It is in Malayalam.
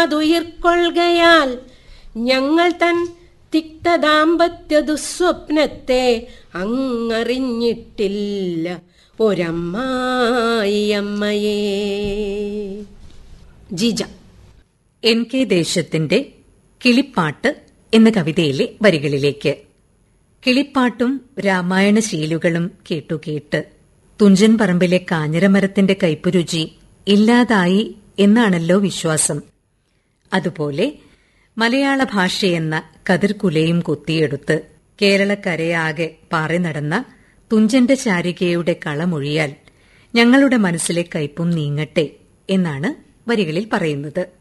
അതുയിർക്കൊള്ളുകയാൽ ഞങ്ങൾ തൻ തിക്തദാമ്പത്യ ദുസ്വപ്നത്തെ അങ്ങറിഞ്ഞിട്ടില്ല ഒരമ്മായിയമ്മയേ ജിജ എൻ കെ ദേശത്തിന്റെ കിളിപ്പാട്ട് എന്ന കവിതയിലെ വരികളിലേക്ക് കിളിപ്പാട്ടും രാമായണ ശീലുകളും കേട്ടു കേട്ട് തുഞ്ചൻ പറമ്പിലെ കാഞ്ഞിരമരത്തിന്റെ കൈപ്പുരുചി ഇല്ലാതായി എന്നാണല്ലോ വിശ്വാസം അതുപോലെ മലയാള ഭാഷയെന്ന കതിർക്കുലയും കുത്തിയെടുത്ത് കേരളക്കരയാകെ പാറി നടന്ന തുഞ്ചന്റെ ചാരികയുടെ കളമൊഴിയാൽ ഞങ്ങളുടെ മനസ്സിലെ കയ്പും നീങ്ങട്ടെ എന്നാണ് വരികളിൽ പറയുന്നത്